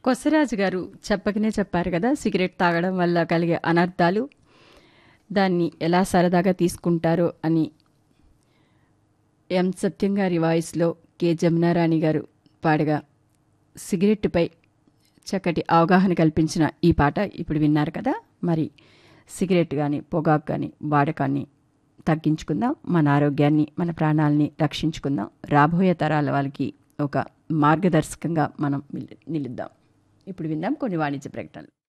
కొసరాజు గారు చెప్పకనే చెప్పారు కదా సిగరెట్ తాగడం వల్ల కలిగే అనర్థాలు దాన్ని ఎలా సరదాగా తీసుకుంటారో అని ఎం సత్యం గారి వాయిస్లో కె జమునారాణి గారు పాడగా సిగరెట్టుపై చక్కటి అవగాహన కల్పించిన ఈ పాట ఇప్పుడు విన్నారు కదా మరి సిగరెట్ కానీ పొగాకు కానీ వాడకాన్ని తగ్గించుకుందాం మన ఆరోగ్యాన్ని మన ప్రాణాలని రక్షించుకుందాం రాబోయే తరాల వాళ్ళకి ఒక మార్గదర్శకంగా మనం నిలు- నిలుద్దాం ఇప్పుడు విందాం కొన్ని వాణిజ్య ప్రకటనలు